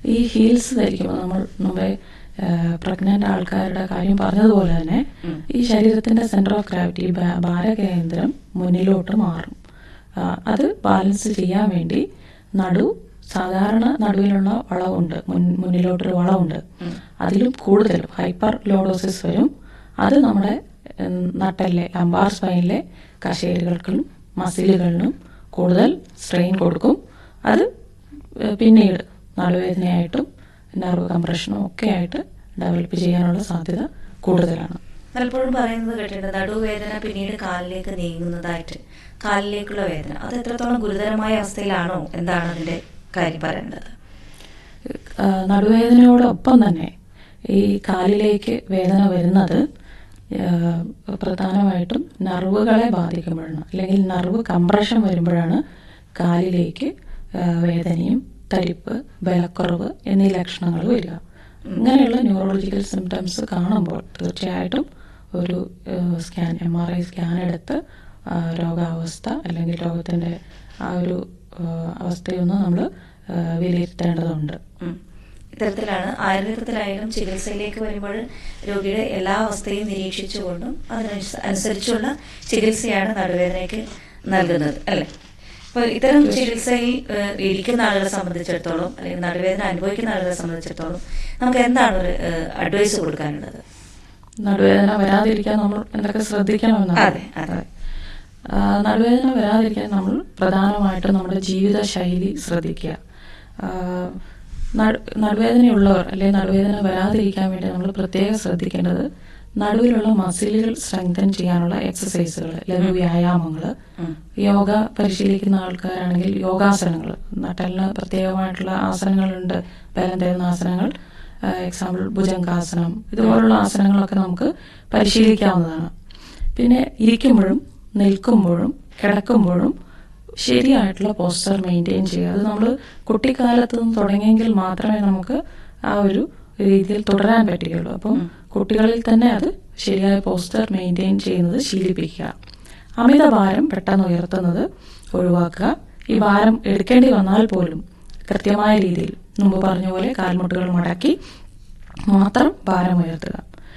ഈ ഹീൽസ് ധരിക്കുമ്പോൾ നമ്മൾ മുമ്പേ പ്രഗ്നന്റ് ആൾക്കാരുടെ കാര്യം പറഞ്ഞതുപോലെ തന്നെ ഈ ശരീരത്തിന്റെ സെന്റർ ഓഫ് ഗ്രാവിറ്റി ഭാരകേന്ദ്രം മുന്നിലോട്ട് മാറും ആ, അത് ബാലൻസ് ചെയ്യാൻ വേണ്ടി നടു സാധാരണ നടുവിലുള്ള വളവുണ്ട് മുൻ മുന്നിലോട്ടൊരു വളവുണ്ട് അതിലും കൂടുതൽ ഹൈപ്പർ ലോഡോസിസ് വരും അത് നമ്മുടെ ഉം, നട്ടലിലെ ലംബാർ സ്പൈനിലെ കശേരുകൾക്കും മസിലുകളിലും കൂടുതൽ സ്ട്രെയിൻ കൊടുക്കും അത് ഏഹ്, പിന്നീട് നടുവേദനയായിട്ടും നെർവ് കംപ്രഷനും ഒക്കെ ആയിട്ട് ഡെവലപ്പ് ചെയ്യാനുള്ള സാധ്യത കൂടുതലാണ് പലപ്പോഴും പറയുന്നത് കേട്ടിട്ടുണ്ട് നടുവേദന പിന്നീട് കാലിലേക്ക് നീങ്ങുന്നതായിട്ട് കാലിലേക്കുള്ള വേദന അത് എത്രത്തോളം ഗുരുതരമായ അവസ്ഥയിലാണോ എന്താണ് അതിന്റെ കാര്യം പറയേണ്ടത് ആ, നടുവേദനയോടൊപ്പം തന്നെ ഈ കാലിലേക്ക് വേദന വരുന്നത് ആ, പ്രധാനമായിട്ടും നർവുകളെ ബാധിക്കുമ്പോഴാണ് അല്ലെങ്കിൽ നർവ് കംപ്രഷൻ വരുമ്പോഴാണ് കാലിലേക്ക് ആ, വേദനയും തരിപ്പ് ബലക്കുറവ് എന്നീ ലക്ഷണങ്ങൾ വരിക ഇങ്ങനെയുള്ള ന്യൂറോളജിക്കൽ സിംറ്റംസ് കാണുമ്പോൾ തീർച്ചയായിട്ടും ഒരു scan M R I scan എടുത്ത് ആ, രോഗാവസ്ഥ അല്ലെങ്കിൽ രോഗത്തിൻ്റെ ആ ഒരു ആ, അവസ്ഥയൊന്ന് നമ്മൾ വിലയിരുത്തേണ്ടതുണ്ട് ഉം. ഇത്തരത്തിലാണ് ആയുർവേദത്തിലായാലും ചികിത്സയിലേക്ക് വരുമ്പോൾ രോഗിയുടെ എല്ലാ അവസ്ഥയും നിരീക്ഷിച്ചുകൊണ്ടും അതിനനുസ- അനുസരിച്ചുള്ള ചികിത്സയാണ് നടുവേദനയ്ക്ക് നൽകുന്നത് അല്ലേ അപ്പോൾ ഇത്തരം ചികിത്സയിൽ ഏഹ്, ഇരിക്കുന്ന ആളുകളെ സംബന്ധിച്ചിടത്തോളം അല്ലെങ്കിൽ നടുവേദന അനുഭവിക്കുന്ന ആളുകളെ സംബന്ധിച്ചിടത്തോളം നമുക്ക് എന്താണ് ഒരു അഡ്വൈസ് കൊടുക്കാനുള്ളത് നടുവേദന വരാതിരിക്കാൻ നമ്മൾ എന്തൊക്കെ ശ്രദ്ധിക്കണമെന്നാണ് അതെ, അതെ. ആ, നടുവേദന വരാതിരിക്കാൻ നമ്മൾ പ്രധാനമായിട്ടും നമ്മുടെ ജീവിത ശൈലി ശ്രദ്ധിക്കുക ആ, നടു- നടുവേദനയുള്ളവർ അല്ലെങ്കിൽ നടുവേദന വരാതിരിക്കാൻ വേണ്ടി നമ്മൾ പ്രത്യേകം ശ്രദ്ധിക്കേണ്ടത് നടുവിലുള്ള മസിലുകൾ സ്ട്രെങ്തൻ ചെയ്യാനുള്ള എക്സസൈസുകൾ ലഘു വ്യായാമങ്ങൾ ഉം. യോഗ പരിശീലിക്കുന്ന ആൾക്കാരാണെങ്കിൽ യോഗാസനങ്ങൾ നട്ടലിന് പ്രത്യേകമായിട്ടുള്ള ആസനങ്ങളുണ്ട് ബലം തരുന്ന ആസനങ്ങൾ എക്സാമ്പിൾ ഭുജംഗാസനം ഇതുപോലുള്ള ആസനങ്ങളൊക്കെ നമുക്ക് പരിശീലിക്കാവുന്നതാണ് പിന്നെ ഇരിക്കുമ്പോഴും നിൽക്കുമ്പോഴും കിടക്കുമ്പോഴും ശരിയായിട്ടുള്ള പോസ്റ്റർ മെയിൻറ്റെയിൻ ചെയ്യുക അത് നമ്മൾ കുട്ടിക്കാലത്ത് നിന്ന് തുടങ്ങിയെങ്കിൽ മാത്രമേ നമുക്ക് ആ ഒരു രീതിയിൽ തുടരാൻ പറ്റുകയുള്ളൂ അപ്പം കുട്ടികളിൽ തന്നെ അത് ശരിയായ പോസ്റ്റർ മെയിൻറ്റെയിൻ ചെയ്യുന്നത് ശീലിപ്പിക്കുക അമിത ഭാരം പെട്ടെന്ന് ഉയർത്തുന്നത് ഒഴിവാക്കുക ഈ ഭാരം എടുക്കേണ്ടി വന്നാൽ പോലും കൃത്യമായ രീതിയിൽ മുമ്പ് പറഞ്ഞ പോലെ കാൽമുട്ടുകൾ മടക്കി മാത്രം ഭാരം ഉയർത്തുക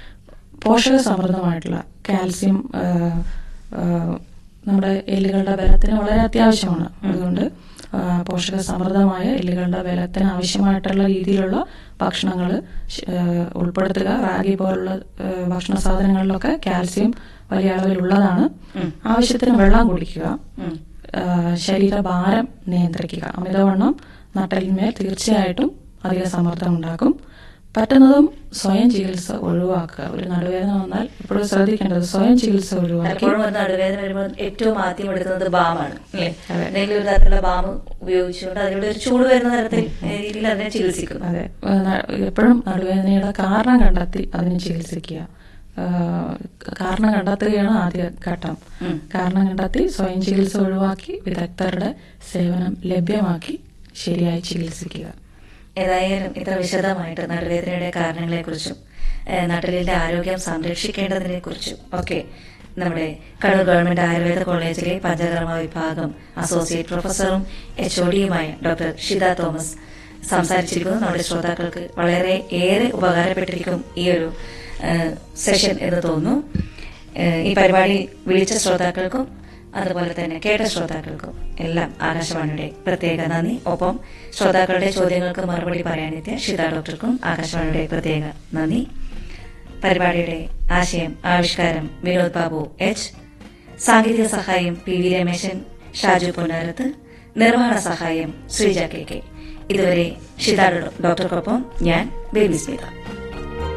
പോഷക സമൃദ്ധമായിട്ടുള്ള കാൽസ്യം ആ, ആ, നമ്മുടെ എല്ലുകളുടെ ബലത്തിന് വളരെ അത്യാവശ്യമാണ് അതുകൊണ്ട് ആ, പോഷക സമൃദ്ധമായ എല്ലുകളുടെ ബലത്തിന് ആവശ്യമായിട്ടുള്ള രീതിയിലുള്ള ഭക്ഷണങ്ങൾ ഉൾപ്പെടുത്തുക റാഗി പോലുള്ള ആ, ഭക്ഷണ സാധനങ്ങളിലൊക്കെ കാൽസ്യം വലിയ അളവിലുള്ളതാണ് ഉം. ആവശ്യത്തിന് വെള്ളം കുടിക്കുക ഉം. ആ, ശരീരഭാരം നിയന്ത്രിക്കുക അമിതവണ്ണം നട്ടലിന്മേൽ തീർച്ചയായിട്ടും അധിക സമ്മർദ്ദം ഉണ്ടാക്കും പറ്റുന്നതും സ്വയം ചികിത്സ ഒഴിവാക്കുക ഒരു നടുവേദന വന്നാൽ എപ്പോഴും ശ്രദ്ധിക്കേണ്ടത് സ്വയം ചികിത്സ ഒഴിവാക്കി പലപ്പോഴും ഒരു നടുവേദന വരുമ്പോൾ ഏറ്റവും ആദ്യം എടുക്കുന്നത് ബാമാണ് അല്ലേ അതെ. എന്തെങ്കിലും ഒരു തരത്തിലുള്ള ബാം ഉപയോഗിച്ചുകൊണ്ട് അതിലൂടെ ഒരു ചൂട് വരുന്ന തരത്തിൽ ഏഹ്, രീതിയിൽ അതിനെ ചികിത്സിക്കുന്നു അതെ ആ, ന- എപ്പോഴും നടുവേദനയുടെ കാരണം കണ്ടെത്തി അതിന് ചികിത്സിക്കുക ആ, കാരണം കണ്ടെത്തുകയാണ് ആദ്യ ഘട്ടം ഉം. കാരണം കണ്ടെത്തി സ്വയം ചികിത്സ ഒഴിവാക്കി വിദഗ്ധരുടെ സേവനം ലഭ്യമാക്കി ശരിയായി ചികിത്സിക്കുക ഏതായാലും ഇത്ര വിശദമായിട്ട് നടുവേദനയുടെ കാരണങ്ങളെക്കുറിച്ചും ഏഹ്, നട്ടലിന്റെ ആരോഗ്യം സംരക്ഷിക്കേണ്ടതിനെ കുറിച്ചും ഒക്കെ നമ്മുടെ കണ്ണൂർ ഗവൺമെന്റ് ആയുർവേദ കോളേജിലെ പഞ്ചകർമ്മ വിഭാഗം അസോസിയേറ്റ് പ്രൊഫസറും എച്ച് ഒ ഡിയുമായ ഡോക്ടർ ഷിത തോമസ് സംസാരിച്ചിരിക്കുന്നു നമ്മുടെ ശ്രോതാക്കൾക്ക് വളരെ ഏറെ ഉപകാരപ്പെട്ടിരിക്കും ഈ ഒരു ഏഹ്, സെഷൻ എന്ന് തോന്നുന്നു ഏഹ്, ഈ പരിപാടി വിളിച്ച ശ്രോതാക്കൾക്കും അതുപോലെ തന്നെ കേട്ട ശ്രോതാക്കൾക്കും എല്ലാം ആകാശവാണിയുടെ പ്രത്യേക നന്ദി ഒപ്പം ശ്രോതാക്കളുടെ ചോദ്യങ്ങൾക്ക് മറുപടി പറയാനെത്തിയ ഷിത ഡോക്ടർക്കും ആകാശവാണിയുടെ പ്രത്യേക നന്ദി പരിപാടിയുടെ ആശയം ആവിഷ്കാരം വിനോദ് ബാബു എച്ച് സാങ്കേതിക സഹായം പി വി രമേശൻ ഷാജു പൊന്നാരത്ത് നിർവഹണ സഹായം ശ്രീജ കെ കെ ഇതുവരെ ഷിത ഡോക്ടർക്കൊപ്പം ഞാൻ ബേബി സ്മിത